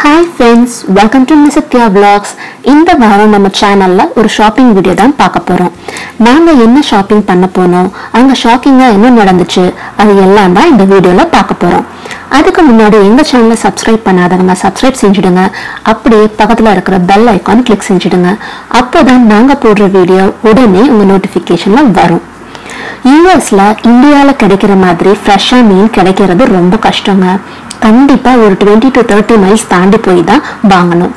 hi friends welcome to மிசத்யா vlogs இந்த வாரம் நம்ம சேனல்ல ஒரு ஷாப்பிங் வீடியோ தான் பார்க்க போறோம் நாங்க என்ன ஷாப்பிங் பண்ண போனோம் அங்க ஷாக்கிங்கா என்ன நடந்துச்சு அது எல்லாம் தான் இந்த வீடியோல பார்க்க போறோம் அதுக்கு முன்னாடி எங்க சேனலை சப்ஸ்கிரைப் பண்ணாதவங்க சப்ஸ்கிரைப் செஞ்சுடுங்க அப்படியே பக்கத்துல இருக்கிற பெல் ஐக்கான் கிளிக் செஞ்சுடுங்க அப்போதான் நாங்க போடுற வீடியோ உடனே உங்க நோட்டிபிகேஷன்ல வரும் யூஎஸ்ல இந்தியால கிடைக்கிற மாதிரி ஃப்ரெஷ்ஷா மீன் கிடைக்கிறது ரொம்ப கஷ்டங்க கண்டிப்பா ஒரு டுவெண்ட்டி டு தேர்ட்டி மைல்ஸ் தாண்டி போய் தான் வாங்கணும்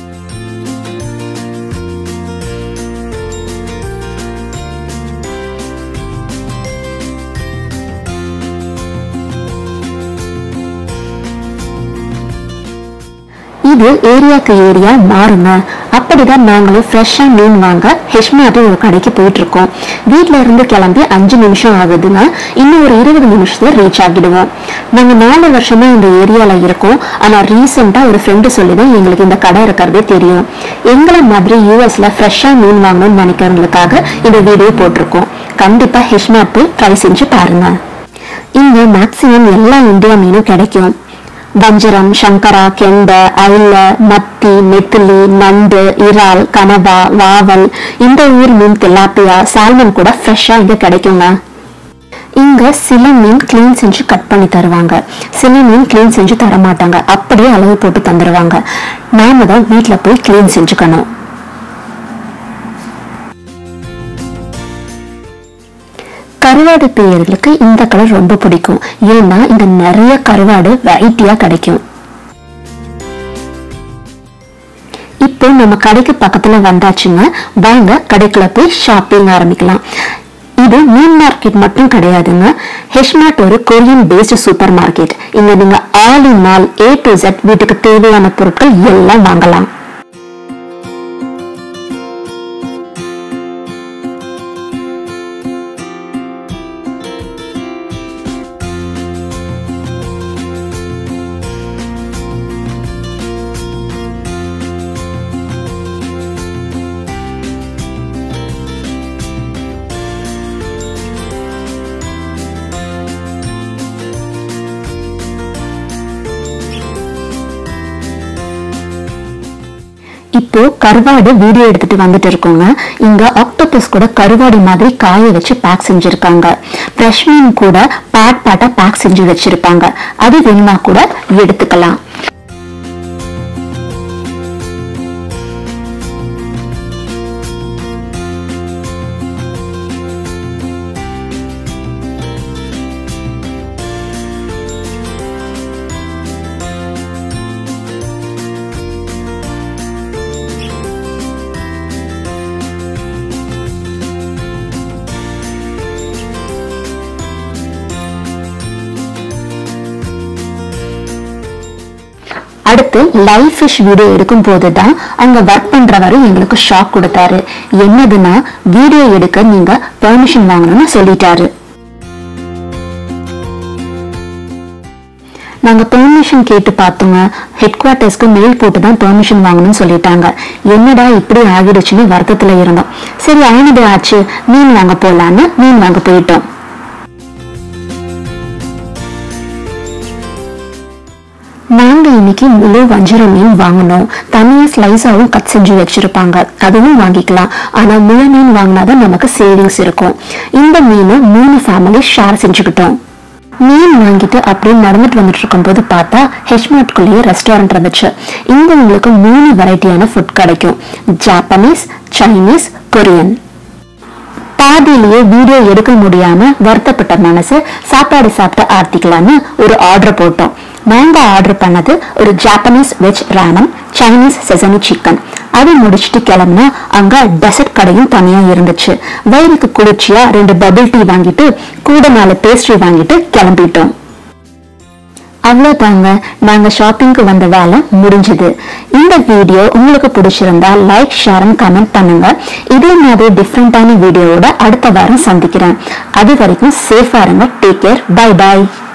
இது ஏரியாக்கு ஏரியா மாறுங்க அப்படிதான் நாங்களும் ஃப்ரெஷ்ஷா மீன் வாங்க ஹெஷ்மாட்டு ஒரு கடைக்கு போயிட்டு இருக்கோம் வீட்ல இருந்து கிளம்பி அஞ்சு நிமிஷம் ஆகுதுங்க இன்னும் ஒரு இருபது நிமிஷத்துல ரீச் ஆகிடுவோம் நாங்க நாலு வருஷமா இந்த ஏரியால இருக்கோம் ஆனா ரீசெண்டா ஒரு ஃப்ரெண்டு சொல்லி தான் எங்களுக்கு இந்த கடை இருக்கிறதே தெரியும் எங்களை மாதிரி யூஎஸ்ல ஃப்ரெஷ்ஷா மீன் வாங்கணும்னு நினைக்கிறவங்களுக்காக இந்த வீடியோ போட்டிருக்கோம் கண்டிப்பா ஹெஷ்மாட் போய் ட்ரை செஞ்சு பாருங்க இங்க மேக்சிமம் எல்லா இந்தியா மீனும் கிடைக்கும் வஞ்சரம் சங்கரா கெண்டை அயில மத்தி நெத்திலி நண்டு இறால் கனவா வாவல் இந்த ஊர் மீன் திலாப்பியா சால்மன் கூட ஃப்ரெஷ்ஷா இங்க கிடைக்குங்க இங்க சில மீன் க்ளீன் செஞ்சு கட் பண்ணி தருவாங்க சில மீன் க்ளீன் செஞ்சு தர மாட்டாங்க அப்படியே அளவு போட்டு தந்துடுவாங்க நாம தான் வீட்ல போய் க்ளீன் செஞ்சுக்கணும் கருவாடு பிரியர்களுக்கு இந்த கலர் ரொம்ப பிடிக்கும் ஏன்னா இங்க நிறைய கருவாடு வெரைட்டியா கிடைக்கும் இப்போ நம்ம கடைக்கு பக்கத்துல வந்தாச்சுங்க வாங்க கடைக்குள்ள போய் ஷாப்பிங் ஆரம்பிக்கலாம் இது மீன் மார்க்கெட் மட்டும் கிடையாதுங்க ஹெஷ்மார்ட் ஒரு கொரியன் பேஸ்டு சூப்பர் மார்க்கெட் இங்க நீங்க all in all A to Z வீட்டுக்கு தேவையான பொருட்கள் எல்லாம் வாங்கலாம் இப்போ கருவாடு வீடியோ எடுத்துட்டு வந்துட்டு இருக்கோங்க இங்க ஆக்டோபஸ் கூட கருவாடு மாதிரி காய வச்சு பேக் செஞ்சிருக்காங்க ஃப்ரெஷ் மீன் கூட பேட் பேட்டா பேக் செஞ்சு வச்சிருப்பாங்க அது வேணுமா கூட எடுத்துக்கலாம் அடுத்து லைவ் ஃபிஷ் வீடியோ எடுக்கும் போது தான் அங்க ஒர்க் பண்றவரு எங்களுக்கு ஷாக் கொடுத்தாரு என்னதுன்னா வீடியோ எடுக்க நீங்க பெர்மிஷன் வாங்கணும்னு சொல்லிட்டாரு நாங்க பெர்மிஷன் கேட்டு பார்த்தோங்க ஹெட் குவார்ட்டர்ஸ்க்கு மெயில் போட்டு தான் பெர்மிஷன் வாங்கணும்னு சொல்லிட்டாங்க என்னடா இப்படி ஆகிடுச்சுன்னு வருத்தத்துல இருந்தோம் சரி ஆனது ஆச்சு மீன் வாங்க போலான்னு மீன் வாங்க போயிட்டோம் நாங்க இன்னைக்கு முழு வஞ்சர மீன் வாங்கினோம் தனியா ஸ்லைஸாவும் கட் செஞ்சு வச்சிருப்பாங்க அதுவும் வாங்கிக்கலாம் ஆனா முழு மீன் வாங்கினாதான் நமக்கு சேவிங்ஸ் இருக்கும் இந்த மீனை மூணு ஃபேமிலி ஷேர் செஞ்சுக்கிட்டோம் மீன் வாங்கிட்டு அப்படியே நடந்துட்டு வந்துட்டு இருக்கும்போது பார்த்தா ஹெச்மார்ட்குள்ளேயே ரெஸ்டாரண்ட் இருந்துச்சு இங்க உங்களுக்கு மூணு வெரைட்டியான ஃபுட் கிடைக்கும் ஜாப்பனீஸ் சைனீஸ் கொரியன் பாதியிலேயே வீடியோ எடுக்க முடியாம வருத்தப்பட்ட மனசு சாப்பாடு சாப்பிட்டு ஆர்த்திக்கலான்னு ஒரு ஆர்டர் போட்டோம் நாங்க ஆர்டர் பண்ணது ஒரு ஜாப்பனீஸ் வெஜ் ரானம் சைனீஸ் செசமி சிக்கன் அது முடிச்சுட்டு கிளம்புனா அங்க டெசர்ட் கடையும் தனியா இருந்துச்சு வயிறுக்கு குளிர்ச்சியா ரெண்டு பபிள் டீ வாங்கிட்டு கூட நாலு பேஸ்ட்ரி வாங்கிட்டு கிளம்பிட்டோம் அவ்வளோதாங்க நாங்க ஷாப்பிங்க்கு வந்த வேலை முடிஞ்சது இந்த வீடியோ உங்களுக்கு பிடிச்சிருந்தா லைக் ஷேர் அண்ட் கமெண்ட் பண்ணுங்க இதே மாதிரி டிஃப்ரெண்டான வீடியோவோட அடுத்த வாரம் சந்திக்கிறேன் அது வரைக்கும் சேஃபா இருங்க டேக் கேர் பை பாய்